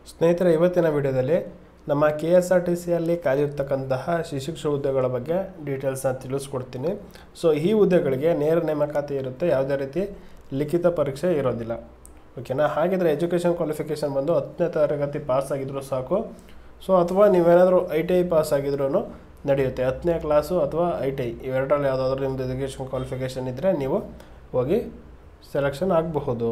ಸ್ನೇಹಿತರೆ ಇವತ್ತಿನ ವಿಡಿಯೋದಲ್ಲಿ ನಮ್ಮ ಕೆ ಎಸ್ ಆರ್ ಟಿ ಸಿಯಲ್ಲಿ ಕಾಲಿರ್ತಕ್ಕಂತಹ ಶಿಶಿಕ್ಷ ಹುದ್ದೆಗಳ ಬಗ್ಗೆ ಡೀಟೇಲ್ಸ್ನ ತಿಳಿಸ್ಕೊಡ್ತೀನಿ ಸೊ ಈ ಹುದ್ದೆಗಳಿಗೆ ನೇರ ನೇಮಕಾತಿ ಇರುತ್ತೆ ಯಾವುದೇ ರೀತಿ ಲಿಖಿತ ಪರೀಕ್ಷೆ ಇರೋದಿಲ್ಲ ಓಕೆನಾ ಹಾಗಿದ್ರೆ ಎಜುಕೇಷನ್ ಕ್ವಾಲಿಫಿಕೇಷನ್ ಬಂದು ಹತ್ತನೇ ತರಗತಿ ಪಾಸ್ ಆಗಿದ್ರೂ ಸಾಕು ಸೊ ಅಥವಾ ನೀವೇನಾದರೂ ಐ ಟಿ ಐ ಪಾಸ್ ಆಗಿದ್ರೂ ನಡೆಯುತ್ತೆ ಹತ್ತನೇ ಕ್ಲಾಸು ಅಥವಾ ಐ ಟಿ ಐ ಇವೆರಡರಲ್ಲಿ ಯಾವುದಾದ್ರೂ ನಿಮ್ಮದು ಎಜುಕೇಷನ್ ಕ್ವಾಲಿಫಿಕೇಷನ್ ಇದ್ದರೆ ನೀವು ಹೋಗಿ ಸೆಲೆಕ್ಷನ್ ಆಗಬಹುದು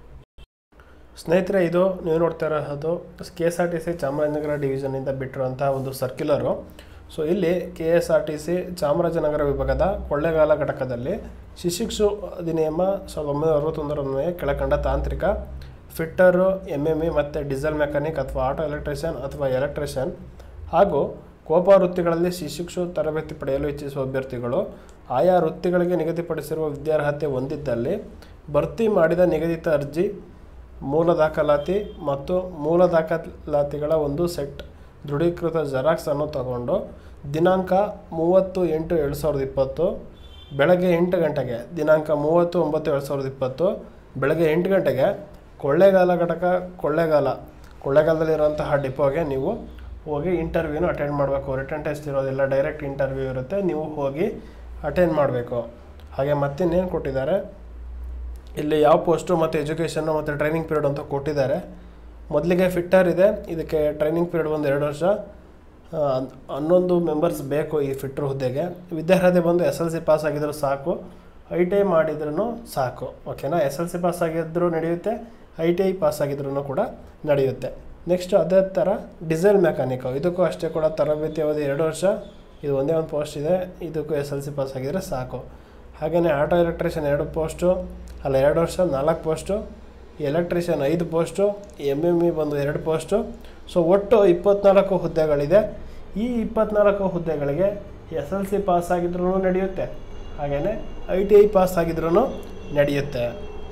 ಸ್ನೇಹಿತರೆ ಇದು ನೀವು ನೋಡ್ತಾ ಇರೋದು K S R T C Chamarajanagar ಡಿವಿಷನಿಂದ ಬಿಟ್ಟಿರುವಂತಹ ಒಂದು ಸರ್ಕ್ಯುಲರು ಸೊ ಇಲ್ಲಿ K S R T C Chamarajanagar ವಿಭಾಗದ ಕೊಳ್ಳೇಗಾಲ ಘಟಕದಲ್ಲಿ ಶಿಶಿಕ್ಷು ಅಧಿನಿಯಮ ಸಾವಿರದ ಒಂಬೈನೂರ ಅರವತ್ತೊಂದರನ್ವಯ ಕೆಳಕಂಡ ತಾಂತ್ರಿಕ ಫಿಟ್ಟರು ಎಮ್ ಎಮ್ ಇ ಮತ್ತು ಡೀಸೆಲ್ ಮೆಕ್ಯಾನಿಕ್ ಅಥವಾ ಆಟೋ ಎಲೆಕ್ಟ್ರಿಷಿಯನ್ ಅಥವಾ ಎಲೆಕ್ಟ್ರಿಷಿಯನ್ ಹಾಗೂ ಕೋಪ ವೃತ್ತಿಗಳಲ್ಲಿ ಶಿಶಿಕ್ಷು ತರಬೇತಿ ಪಡೆಯಲು ಇಚ್ಛಿಸುವ ಅಭ್ಯರ್ಥಿಗಳು ಆಯಾ ವೃತ್ತಿಗಳಿಗೆ ನಿಗದಿಪಡಿಸಿರುವ ವಿದ್ಯಾರ್ಹತೆ ಹೊಂದಿದ್ದಲ್ಲಿ ಭರ್ತಿ ಮಾಡಿದ ನಿಗದಿತ ಅರ್ಜಿ ಮೂಲ ದಾಖಲಾತಿ ಮತ್ತು ಮೂಲ ದಾಖಲಾತಿಗಳ ಒಂದು ಸೆಟ್ ದೃಢೀಕೃತ ಜೆರಾಕ್ಸ್ ಅನ್ನು ತಗೊಂಡು ದಿನಾಂಕ ಮೂವತ್ತು ಎಂಟು ಎರಡು ಸಾವಿರದ ಇಪ್ಪತ್ತು ಬೆಳಗ್ಗೆ ಎಂಟು ಗಂಟೆಗೆ ದಿನಾಂಕ ಮೂವತ್ತು ಒಂಬತ್ತು ಎರಡು ಸಾವಿರದ ಇಪ್ಪತ್ತು ಬೆಳಗ್ಗೆ ಎಂಟು ಗಂಟೆಗೆ ಕೊಳ್ಳೇಗಾಲ ಘಟಕ ಕೊಳ್ಳೇಗಾಲ ಕೊಳ್ಳೇಗಾಲದಲ್ಲಿರುವಂತಹ ಡಿಪೋಗೆ ನೀವು ಹೋಗಿ ಇಂಟರ್ವ್ಯೂನ ಅಟೆಂಡ್ ಮಾಡಬೇಕು ರಿಟರ್ನ್ ಟೆಸ್ಟ್ ಇರೋದಿಲ್ಲ ಡೈರೆಕ್ಟ್ ಇಂಟರ್ವ್ಯೂ ಇರುತ್ತೆ ನೀವು ಹೋಗಿ ಅಟೆಂಡ್ ಮಾಡಬೇಕು ಹಾಗೆ ಮತ್ತಿನ್ನೇನು ಕೊಟ್ಟಿದ್ದಾರೆ ಇಲ್ಲಿ ಯಾವ ಪೋಸ್ಟು ಮತ್ತು ಎಜುಕೇಷನ್ನು ಮತ್ತು ಟ್ರೈನಿಂಗ್ ಪೀರಿಯಡ್ ಅಂತ ಕೊಟ್ಟಿದ್ದಾರೆ ಮೊದಲಿಗೆ ಫಿಟ್ಟರ್ ಇದೆ ಇದಕ್ಕೆ ಟ್ರೈನಿಂಗ್ ಪೀರಿಯಡ್ ಒಂದು ಎರಡು ವರ್ಷ ಆ, ಹನ್- ಹನ್ನೊಂದು ಮೆಂಬರ್ಸ್ ಬೇಕು ಈ ಫಿಟ್ರ್ ಹುದ್ದೆಗೆ ವಿದ್ಯಾರ್ಹತೆ ಬಂದು ಎಸ್ ಎಲ್ ಸಿ ಪಾಸ್ ಆಗಿದ್ರು ಸಾಕು ಐ ಟಿ ಐ ಮಾಡಿದ್ರೂ ಸಾಕು ಓಕೆನಾ ಎಸ್ ಎಲ್ ಸಿ ಪಾಸ್ ಆಗಿದ್ದರೂ ನಡೆಯುತ್ತೆ ಐ ಟಿ ಐ ಪಾಸ್ ಆಗಿದ್ರೂ ಕೂಡ ನಡೆಯುತ್ತೆ ನೆಕ್ಸ್ಟ್ ಅದೇ ಥರ ಡೀಸೆಲ್ ಮೆಕ್ಯಾನಿಕ್ ಇದಕ್ಕೂ ಅಷ್ಟೇ ಕೂಡ ತರಬೇತಿ ಅವಧಿ ಎರಡು ವರ್ಷ ಇದು ಒಂದೇ ಒಂದು ಪೋಸ್ಟ್ ಇದೆ ಇದಕ್ಕೂ ಎಸ್ ಎಲ್ ಸಿ ಪಾಸ್ ಆಗಿದ್ರೆ ಸಾಕು ಹಾಗೆಯೇ ಆಟೋ ಎಲೆಕ್ಟ್ರಿಷಿಯನ್ ಎರಡು ಪೋಸ್ಟು ಅಲ್ಲ ಎರಡು ವರ್ಷ ನಾಲ್ಕು ಪೋಸ್ಟು ಎಲೆಕ್ಟ್ರಿಷಿಯನ್ ಐದು ಪೋಸ್ಟು ಎಮ್ ಎಮ್ ಇ ಬಂದು ಎರಡು ಪೋಸ್ಟು ಸೊ ಒಟ್ಟು ಇಪ್ಪತ್ನಾಲ್ಕು ಹುದ್ದೆಗಳಿದೆ ಈ ಇಪ್ಪತ್ನಾಲ್ಕು ಹುದ್ದೆಗಳಿಗೆ ಎಸ್ ಎಲ್ ಸಿ ಪಾಸ್ ಆಗಿದ್ರೂ ನಡೆಯುತ್ತೆ ಹಾಗೆಯೇ ಐ ಟಿ ಐ ಪಾಸ್ ಆಗಿದ್ರೂ ನಡೆಯುತ್ತೆ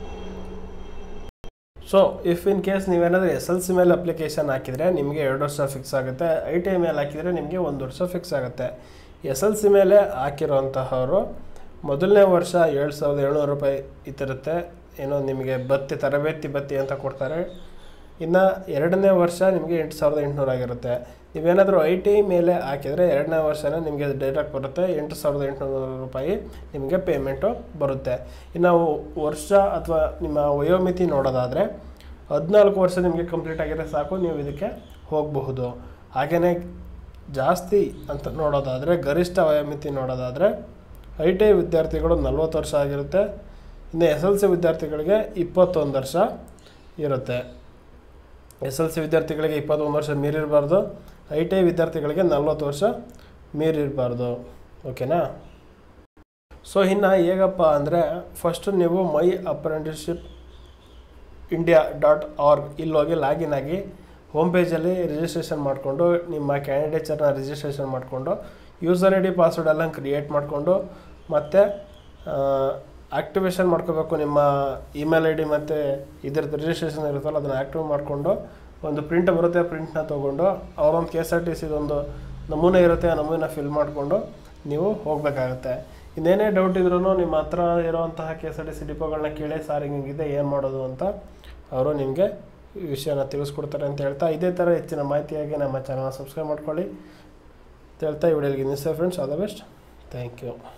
ಸೊ ಇಫ್ ಇನ್ ಕೇಸ್ ನೀವೇನಾದರೂ ಎಸ್ ಎಲ್ ಸಿ ಮೇಲೆ ಅಪ್ಲಿಕೇಶನ್ ಹಾಕಿದರೆ ನಿಮಗೆ ಎರಡು ವರ್ಷ ಫಿಕ್ಸ್ ಆಗುತ್ತೆ ಐ ಟಿ ಐ ಮೇಲೆ ಹಾಕಿದರೆ ನಿಮಗೆ ಒಂದು ವರ್ಷ ಫಿಕ್ಸ್ ಆಗುತ್ತೆ ಎಸ್ ಎಲ್ ಸಿ ಮೇಲೆ ಹಾಕಿರೋಂತಹವರು ಮೊದಲನೇ ವರ್ಷ ಏಳು ಸಾವಿರದ ಏಳ್ನೂರು ರೂಪಾಯಿ ಇತ್ತಿರುತ್ತೆ ಏನೋ ನಿಮಗೆ ಬತ್ತಿ ತರಬೇತಿ ಬತ್ತಿ ಅಂತ ಕೊಡ್ತಾರೆ ಇನ್ನು ಎರಡನೇ ವರ್ಷ ನಿಮಗೆ ಎಂಟು ಸಾವಿರದ ಎಂಟುನೂರು ಆಗಿರುತ್ತೆ ನೀವೇನಾದರೂ ಐ ಟಿ ಐ ಮೇಲೆ ಹಾಕಿದರೆ ಎರಡನೇ ವರ್ಷನೇ ನಿಮಗೆ ಡೈರೆಕ್ಟ್ ಬರುತ್ತೆ ಎಂಟು ಸಾವಿರದ ಎಂಟುನೂರು ರೂಪಾಯಿ ನಿಮಗೆ ಪೇಮೆಂಟು ಬರುತ್ತೆ ಇನ್ನು ವರ್ಷ ಅಥವಾ ನಿಮ್ಮ ವಯೋಮಿತಿ ನೋಡೋದಾದರೆ ಹದಿನಾಲ್ಕು ವರ್ಷ ನಿಮಗೆ ಕಂಪ್ಲೀಟ್ ಆಗಿದ್ರೆ ಸಾಕು ನೀವು ಇದಕ್ಕೆ ಹೋಗಬಹುದು ಹಾಗೆಯೇ ಜಾಸ್ತಿ ಅಂತ ನೋಡೋದಾದರೆ ಗರಿಷ್ಠ ವಯೋಮಿತಿ ನೋಡೋದಾದರೆ ಐ ಟಿ ಐ ವಿದ್ಯಾರ್ಥಿಗಳು ನಲ್ವತ್ತು ವರ್ಷ ಆಗಿರುತ್ತೆ ಇನ್ನು ಎಸ್ ಎಲ್ ಸಿ ವಿದ್ಯಾರ್ಥಿಗಳಿಗೆ ಇಪ್ಪತ್ತೊಂದು ವರ್ಷ ಇರುತ್ತೆ ಎಸ್ ಎಲ್ ಸಿ ವಿದ್ಯಾರ್ಥಿಗಳಿಗೆ ಇಪ್ಪತ್ತೊಂದು ವರ್ಷ ಮೀರಿರಬಾರ್ದು ಐ ಟಿ ಐ ವಿದ್ಯಾರ್ಥಿಗಳಿಗೆ ನಲ್ವತ್ತು ವರ್ಷ ಮೀರಿರಬಾರ್ದು ಓಕೆನಾ ಸೊ ಇನ್ನು ಹೇಗಪ್ಪ ಅಂದರೆ ಫಸ್ಟು ನೀವು my apprenticeship India dot org ಇಲ್ಲಿ ಹೋಗಿ ಲಾಗಿನ್ ಆಗಿ ಹೋಮ್ ಪೇಜಲ್ಲಿ ರಿಜಿಸ್ಟ್ರೇಷನ್ ಮಾಡಿಕೊಂಡು ನಿಮ್ಮ ಕ್ಯಾಂಡಿಡೇಚರ್ನ ರಿಜಿಸ್ಟ್ರೇಷನ್ ಮಾಡಿಕೊಂಡು ಯೂಸರ್ ಐ ಡಿ ಪಾಸ್ವರ್ಡ್ ಎಲ್ಲ ಕ್ರಿಯೇಟ್ ಮಾಡಿಕೊಂಡು ಮತ್ತು ಆ್ಯಕ್ಟಿವೇಷನ್ ಮಾಡ್ಕೋಬೇಕು ನಿಮ್ಮ ಇಮೇಲ್ ಐ ಡಿ ಮತ್ತು ಇದ್ರದ್ದು ರಿಜಿಸ್ಟ್ರೇಷನ್ ಇರುತ್ತಲ್ಲ ಅದನ್ನು ಆ್ಯಕ್ಟಿವ್ ಮಾಡಿಕೊಂಡು ಒಂದು ಪ್ರಿಂಟ್ ಬರುತ್ತೆ ಪ್ರಿಂಟ್ನ ತೊಗೊಂಡು ಅವರೊಂದು ಕೆ ಎಸ್ ಆರ್ ಟಿ ಸಿದೊಂದು ನಮೂನೆ ಇರುತ್ತೆ ಆ ನಮೂನೆ ಫಿಲ್ ಮಾಡಿಕೊಂಡು ನೀವು ಹೋಗಬೇಕಾಗತ್ತೆ ಇನ್ನೇನೇ ಡೌಟ್ ಇದ್ರೂ ನಿಮ್ಮ ಹತ್ರ ಇರೋವಂತಹ K S R T C ಡಿಪೋಗಳನ್ನ ಕೇಳಿ ಸಾರ್ ಹಿಂಗಿದೆ ಏನು ಮಾಡೋದು ಅಂತ ಅವರು ನಿಮಗೆ ಈ ವಿಷಯನ ತಿಳಿಸ್ಕೊಡ್ತಾರೆ ಅಂತ ಹೇಳ್ತಾ ಇದೇ ಥರ ಹೆಚ್ಚಿನ ಮಾಹಿತಿಯಾಗಿ ನಮ್ಮ ಚಾನಲ್ನ ಸಬ್ಸ್ಕ್ರೈಬ್ ಮಾಡ್ಕೊಳ್ಳಿ ಅಂತ ಹೇಳ್ತಾ ಈ ವಿಡಿಯೋಗೆ ನಿಲ್ಲಿಸ್ತೇವೆ friends all the best thank you